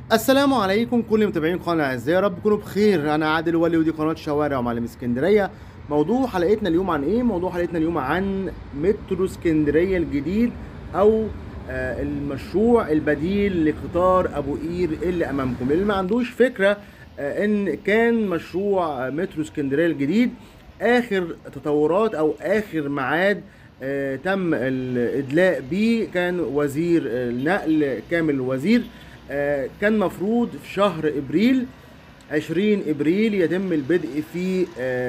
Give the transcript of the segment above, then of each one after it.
السلام عليكم كل متابعين القناه الاعزاء يا رب تكونوا بخير انا عادل ولي ودي قناه شوارع ومعلم اسكندريه موضوع حلقتنا اليوم عن ايه موضوع حلقتنا اليوم عن مترو اسكندريه الجديد او آه، المشروع البديل لقطار ابو قير اللي امامكم اللي ما عندوش فكره آه، ان كان مشروع آه، مترو اسكندريه الجديد اخر تطورات او اخر ميعاد آه، تم الادلاء بيه كان وزير النقل كامل الوزير آه، كان مفروض في شهر ابريل 20 ابريل يتم البدء في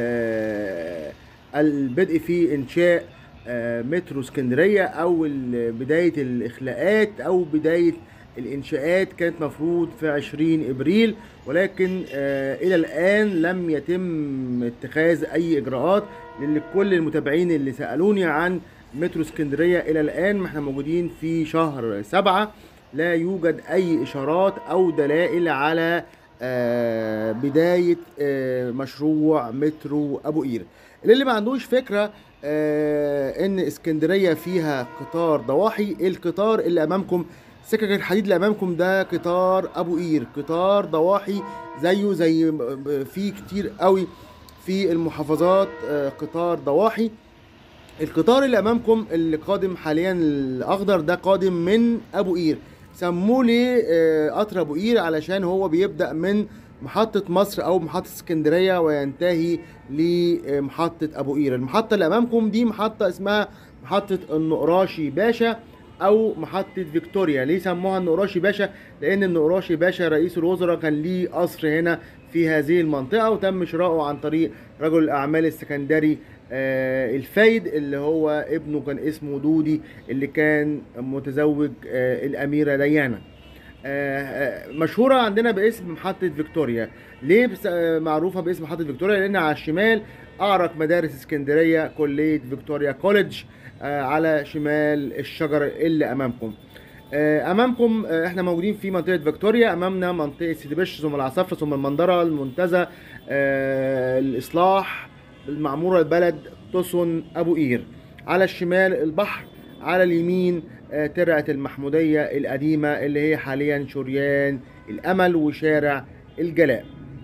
آه، البدء في انشاء آه، مترو اسكندريه او ال- بدايه الاخلاءات او بدايه الانشاءات كانت مفروض في 20 ابريل ولكن آه، الى الان لم يتم اتخاذ اي اجراءات لكل المتابعين اللي سالوني عن مترو اسكندريه الى الان ما احنا موجودين في شهر سبعة لا يوجد اي اشارات او دلائل على آه، بدايه آه، مشروع مترو ابو قير اللي ما عندوش فكره آه، ان اسكندريه فيها قطار ضواحي القطار اللي امامكم سكك الحديد اللي امامكم ده قطار ابو قير قطار ضواحي زيه زي في كتير قوي في المحافظات آه، قطار ضواحي القطار اللي امامكم اللي قادم حاليا الاخضر ده قادم من ابو قير سموه ليه آه، قطر ابو قير علشان هو بيبدا من محطة مصر أو محطة اسكندرية وينتهي لمحطة أبو قير المحطة اللي أمامكم دي محطة اسمها محطة النقراشي باشا أو محطة فيكتوريا ليه سموها النقراشي باشا؟ لأن النقراشي باشا رئيس الوزراء كان ليه قصر هنا في هذه المنطقة وتم شراؤه عن طريق رجل الأعمال السكندري آه، الفايد اللي هو ابنه كان اسمه دودي اللي كان متزوج آه، الأميرة ديانا آه، آه، مشهورة عندنا باسم محطة فيكتوريا ليه بس آه، معروفة باسم محطة فيكتوريا لأن على الشمال أعرق مدارس اسكندرية كلية فيكتوريا كوليدج آه، على شمال الشجر اللي أمامكم آه، امامكم آه، احنا موجودين في منطقه فيكتوريا امامنا منطقه سيدي بشر ثم العصافره ثم المنظره المنتزه آه، الاصلاح المعموره البلد تصن ابو قير على الشمال البحر على اليمين آه، ترعه المحموديه القديمه اللي هي حاليا شريان الامل وشارع الجلاء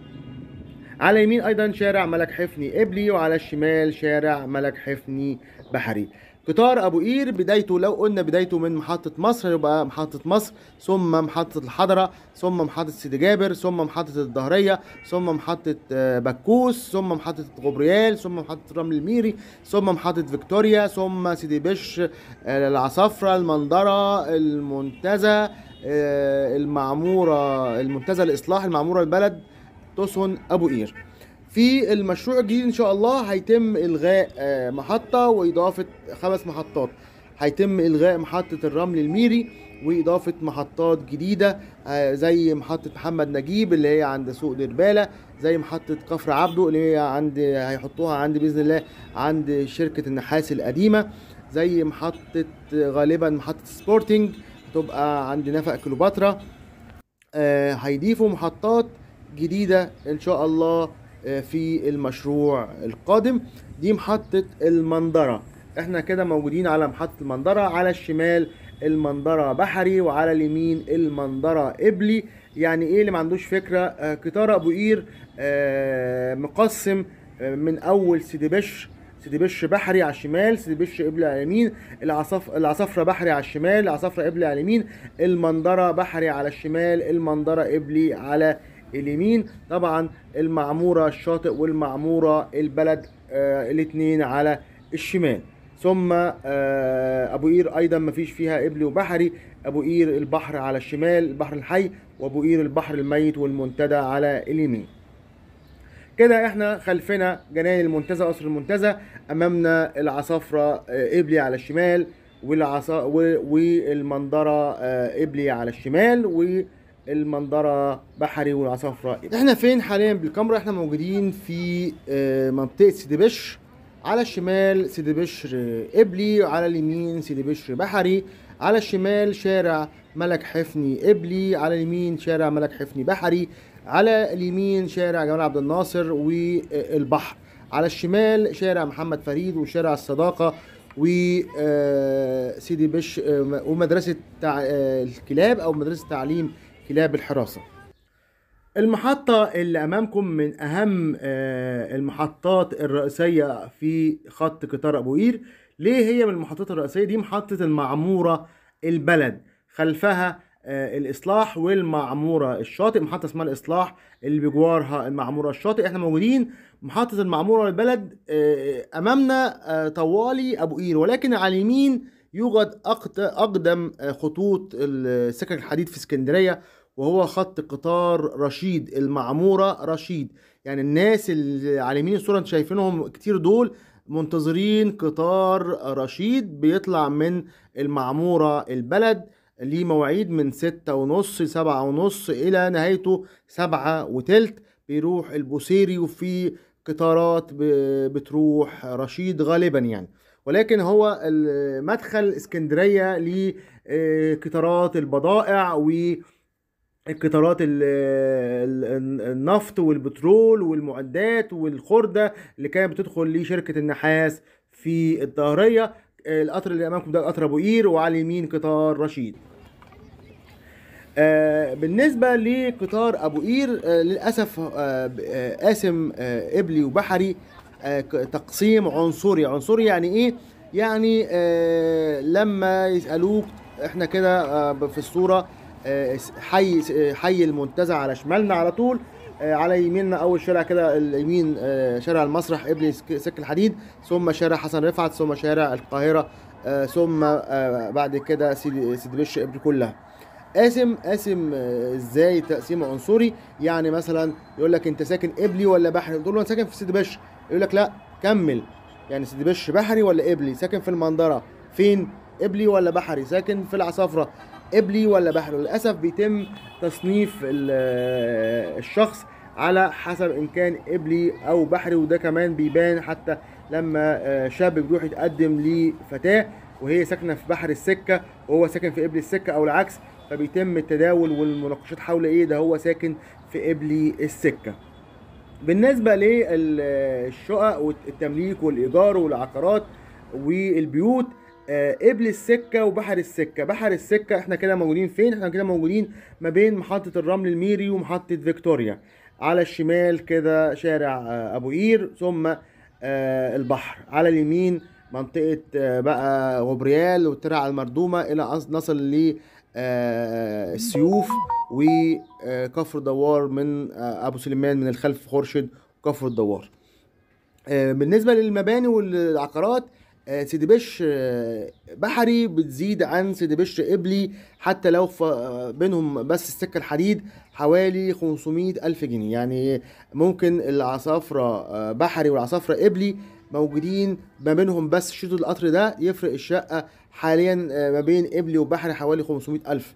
على اليمين ايضا شارع ملك حفني قبلي وعلى الشمال شارع ملك حفني بحري قطار ابو قير بدايته لو قلنا بدايته من محطه مصر يبقى محطه مصر ثم محطه الحضره ثم محطه سيدي جابر ثم محطه الظهريه ثم محطه آه، بكوس ثم محطه غبريال ثم محطه رمل الميري ثم محطه فيكتوريا ثم سيدي بش آه، العصافره المنظره المنتزه آه، المعموره المنتزه الاصلاح المعموره البلد تصن ابو قير في المشروع الجديد ان شاء الله هيتم الغاء آه، محطه واضافه خمس محطات هيتم الغاء محطه الرمل الميري واضافه محطات جديده آه، زي محطه محمد نجيب اللي هي عند سوق ديرباله زي محطه كفر عبده اللي هي عند هيحطوها عند باذن الله عند شركه النحاس القديمه زي محطه غالبا محطه سبورتنج تبقى عند نفق كليوباترا آه، هيضيفوا محطات جديدة إن شاء الله آه، في المشروع القادم دي محطة المنظرة احنا كده موجودين على محطة المنظرة على الشمال المنظرة بحري وعلى اليمين المنظرة قبلي يعني ايه اللي ما عندوش فكرة آه، قطار ابو قير آه، مقسم آه، من اول سيدي بشر سيدي بش بحري على الشمال سيدي بش قبلي على اليمين العصف العصفرة بحري على الشمال العصفرة قبلي على اليمين المنظرة بحري على الشمال المنظرة قبلي على اليمين طبعا المعمورة الشاطئ والمعمورة البلد آه الاتنين على الشمال ثم آه ابو قير ايضا مفيش فيها قبلي وبحري ابو قير البحر على الشمال البحر الحي وابو قير البحر الميت والمنتدى على اليمين كده احنا خلفنا جناين المنتزه قصر المنتزه امامنا العصافره آه، قبلي على الشمال والعصا و- والمنظره آه، قبلي على الشمال والمنظره بحري والعصافره قبلي. احنا فين حاليا بالكاميرا احنا موجودين في آه، منطقه سيدي بشر على الشمال سيدي بشر قبلي على اليمين سيدي بشر بحري على الشمال شارع ملك حفني قبلي على اليمين شارع ملك حفني بحري على اليمين شارع جمال عبد الناصر والبحر على الشمال شارع محمد فريد وشارع الصداقة وسيدي بش آه، ومدرسة تع- آه، الكلاب أو مدرسة تعليم كلاب الحراسة المحطة اللي أمامكم من أهم آه، المحطات الرئيسية في خط قطار أبو قير ليه هي من المحطات الرئيسية دي محطة المعمورة البلد خلفها آه، الإصلاح والمعمورة الشاطئ محطة اسمها الإصلاح اللي بجوارها المعمورة الشاطئ احنا موجودين محطة المعمورة البلد آه، أمامنا آه، طوالي أبو قير ولكن على اليمين يوجد أقت- أقدم آه، خطوط السكك الحديد في اسكندرية وهو خط قطار رشيد المعمورة رشيد يعني الناس اللي على يمين الصورة انتوا شايفينهم كتير دول منتظرين قطار رشيد بيطلع من المعمورة البلد ليه مواعيد من ستة ونص سبعة ونص إلى نهايته سبعة وتلت بيروح البوسيري وفي قطارات ب- بتروح رشيد غالبا يعني ولكن هو المدخل اسكندرية لقطارات البضائع و القطارات ال- ال- النفط والبترول والمعدات والخردة اللي كانت بتدخل لشركة النحاس في الظاهرية القطر اللي أمامكم ده قطر أبو قير وعلى اليمين قطار رشيد آه، بالنسبة لقطار أبو قير آه، للأسف آه، ب- آه، قاسم آه، إبلي وبحري آه، ك- تقسيم عنصري عنصري يعني إيه؟ يعني آه، لما يسألوك إحنا كده آه، ب- في الصورة آه، س- حي س- حي المنتزه على شمالنا على طول آه، على يميننا أول شارع كده اليمين آه، شارع المسرح إبلي سك- سك الحديد ثم شارع حسن رفعت ثم شارع القاهرة آه، ثم آه، بعد كده سيدي سيدي بشر إبلي كلها قاسم قاسم آه، ازاي تقسيم عنصري يعني مثلا يقول لك انت ساكن قبلي ولا بحري تقول له انا ساكن في سيدي بشر يقول لك لا كمل يعني سيدي بشر بحري ولا قبلي ساكن في المنظره فين قبلي ولا بحري ساكن في العصافره قبلي ولا بحري للاسف بيتم تصنيف ال- آه، الشخص على حسب ان كان قبلي او بحري وده كمان بيبان حتى لما آه، شاب بيروح يتقدم لفتاه وهي ساكنه في بحر السكه وهو ساكن في قبلي السكه او العكس فبيتم التداول والمناقشات حول ايه ده هو ساكن في قبلي السكه بالنسبه للشقق والتمليك والايجار والعقارات والبيوت آه، قبل السكه وبحر السكه بحر السكه احنا كده موجودين فين احنا كده موجودين ما بين محطه الرمل الميري ومحطه فيكتوريا على الشمال كده شارع آه، ابو قير ثم آه، البحر على اليمين منطقه آه، بقى غبريال والترع المردومه الى أن نصل ل آه، السيوف وكفر دوار من آه، ابو سليمان من الخلف خورشيد وكفر الدوار آه، بالنسبه للمباني والعقارات آه، سيدي بش آه، بحري بتزيد عن سيدي بش قبلي حتى لو ف- آه، بينهم بس السكه الحديد حوالي 500 ألف جنيه يعني ممكن العصافرة آه، بحري والعصافرة قبلي موجودين ما بينهم بس شوط القطر ده يفرق الشقة حاليا آه، ما بين قبلي وبحري حوالي 500 ألف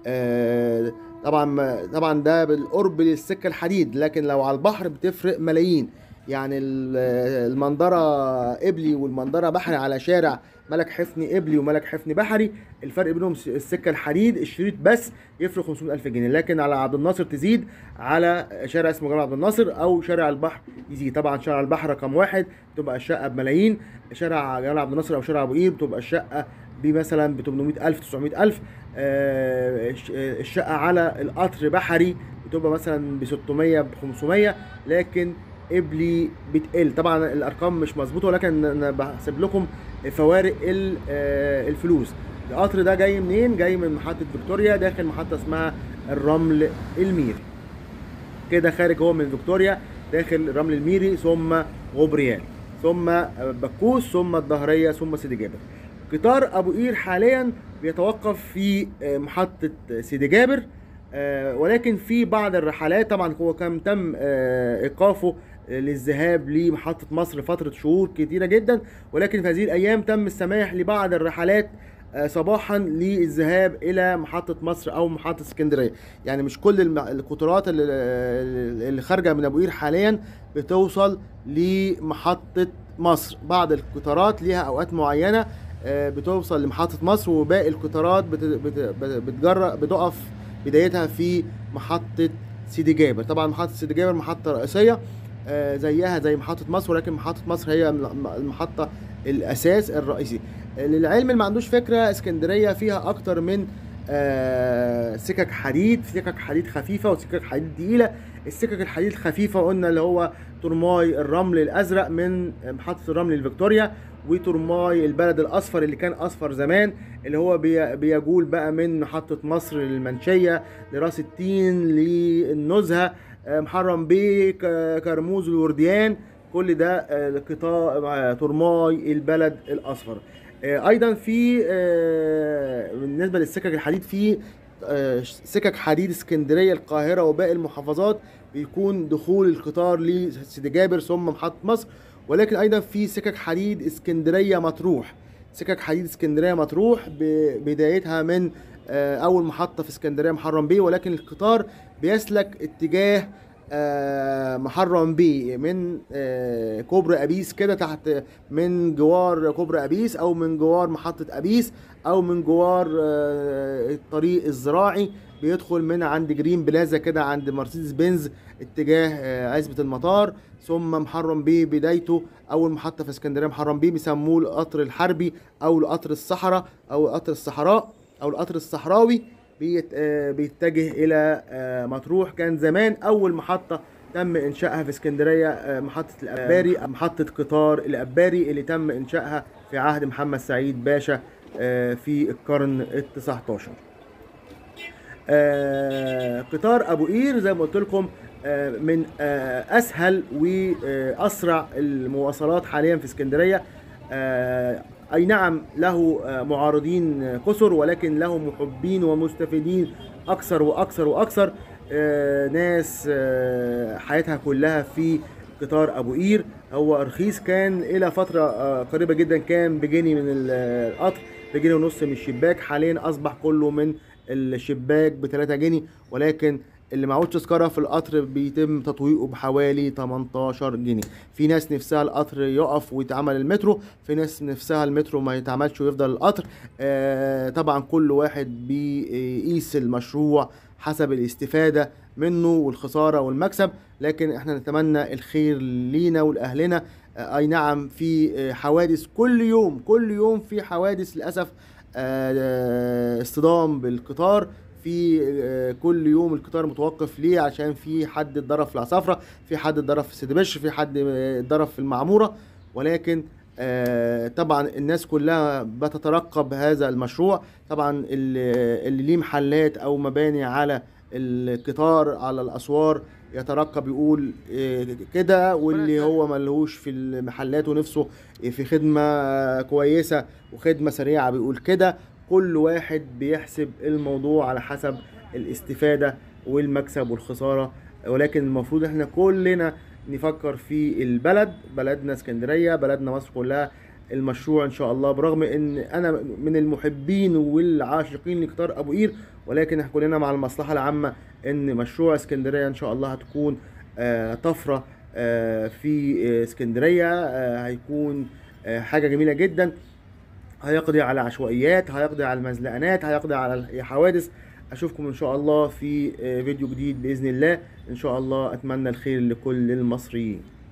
آه، طبعا طبعا ده بالقرب للسكة الحديد لكن لو على البحر بتفرق ملايين يعني ال- المنظرة قبلي والمنظرة بحري على شارع ملك حفني قبلي وملك حفني بحري الفرق بينهم س- السكة الحديد الشريط بس يفرق 500 ألف جنيه لكن على عبد الناصر تزيد على شارع اسمه جمال عبد الناصر أو شارع البحر يزيد طبعا شارع البحر رقم واحد بتبقى الشقة بملايين شارع جمال عبد الناصر أو شارع أبو قير بتبقى الشقة بمثلا ب 800 ألف 900 ألف آه، الش- آه، الشقة على القطر بحري بتبقى مثلا ب 600 ب 500 لكن قبلي بتقل طبعا الارقام مش مظبوطه ولكن انا بحسب لكم فوارق ال- آه، الفلوس القطر ده جاي منين جاي من محطه فيكتوريا داخل محطه اسمها الرمل الميري كده خارج هو من فيكتوريا داخل الرمل الميري ثم غبريال ثم بكوس ثم الظهريه ثم سيدي جابر قطار ابو قير حاليا بيتوقف في آه، محطه سيدي جابر آه، ولكن في بعض الرحلات طبعا هو كان تم آه، ايقافه آه، للذهاب لمحطه مصر فتره شهور كتيره جدا ولكن في هذه الايام تم السماح لبعض الرحلات آه، صباحا للذهاب الى محطه مصر او محطه اسكندريه يعني مش كل الم- القطارات اللي, اللي خارجه من ابو قير حاليا بتوصل لمحطه مصر بعض القطارات ليها اوقات معينه آه، بتوصل لمحطه مصر وباقي القطارات بت- بت- بتجرب بتقف بدايتها في محطه سيدي جابر طبعا محطه سيدي جابر محطه رئيسيه آه، زيها زي محطه مصر ولكن محطه مصر هي الم- المحطه الاساس الرئيسي للعلم اللي ما عندوش فكره اسكندريه فيها اكتر من آه، سكك حديد سكك حديد خفيفه وسكك حديد تقيله السكك الحديد الخفيفه قلنا اللي هو ترماي الرمل الازرق من محطه الرمل الفيكتوريا وترماي البلد الاصفر اللي كان اصفر زمان اللي هو بي- بيجول بقى من محطه مصر للمنشيه لراس التين للنزهه آه، محرم بيه ك- كرموز الورديان كل ده آه، قطاع آه، ترماي البلد الاصفر آه، ايضا في آه، بالنسبه للسكك الحديد في آه، سكك حديد اسكندريه القاهره وباقي المحافظات بيكون دخول القطار لسيدي جابر ثم محطه مصر ولكن ايضا في سكك حديد اسكندريه مطروح سكك حديد اسكندريه مطروح ب- بدايتها من آه، اول محطه في اسكندريه محرم بيه ولكن القطار بيسلك اتجاه آه، محرم بيه من آه، كوبري ابيس كده تحت من جوار كوبري ابيس او من جوار محطه ابيس او من جوار آه، الطريق الزراعي بيدخل من عند جرين بلازا كده عند مرسيدس بنز اتجاه آه، عزبة المطار ثم محرم بيه بدايته اول محطة في اسكندرية محرم بيه بيسموه القطر الحربي او القطر الصحراء او القطر الصحراء او القطر الصحراوي بيت آه، بيتجه الى آه، مطروح كان زمان اول محطة تم انشائها في اسكندريه آه، محطه الاباري محطه قطار الاباري اللي تم انشائها في عهد محمد سعيد باشا آه، في القرن ال 19 آه، قطار ابو قير زي ما قلت لكم آه، من آه، اسهل واسرع المواصلات حاليا في اسكندريه آه، اي نعم له آه، معارضين كثر ولكن له محبين ومستفيدين اكثر واكثر واكثر آه، ناس آه، حياتها كلها في قطار ابو قير هو رخيص كان الى فتره آه، قريبه جدا كان بجنيه من ال- القطر بجنيه ونص من الشباك حاليا اصبح كله من الشباك ب 3 جنيه ولكن اللي معهوش تذكره في القطر بيتم تطويقه بحوالي 18 جنيه في ناس نفسها القطر يقف ويتعمل المترو في ناس نفسها المترو ما يتعملش ويفضل القطر آه طبعا كل واحد بيقيس المشروع حسب الاستفادة منه والخسارة والمكسب لكن احنا نتمنى الخير لينا ولأهلنا آه اي نعم في آه، حوادث كل يوم كل يوم في حوادث للأسف آه، اصطدام بالقطار في آه، كل يوم القطار متوقف ليه عشان في حد اتضرب في العصافرة في حد اتضرب في سيدي بشر في حد آه، اتضرب في المعمورة ولكن آه، طبعا الناس كلها بتترقب هذا المشروع طبعا اللي اللي ليه محلات او مباني على القطار على الاسوار يترقب يقول آه، كده واللي هو ملهوش في المحلات ونفسه في خدمة كويسة وخدمة سريعة بيقول كده كل واحد بيحسب الموضوع على حسب الاستفادة والمكسب والخسارة ولكن المفروض احنا كلنا نفكر في البلد بلدنا اسكندرية بلدنا مصر كلها المشروع ان شاء الله برغم ان انا من المحبين والعاشقين لقطار ابو قير ولكن احنا كلنا مع المصلحة العامة ان مشروع اسكندرية ان شاء الله هتكون آه، طفرة آه، في آه، اسكندرية آه، هيكون آه، حاجة جميلة جدا هيقضي على عشوائيات هيقضي على المزلقانات هيقضي على الحوادث اشوفكم ان شاء الله في آه، فيديو جديد باذن الله ان شاء الله اتمنى الخير لكل المصريين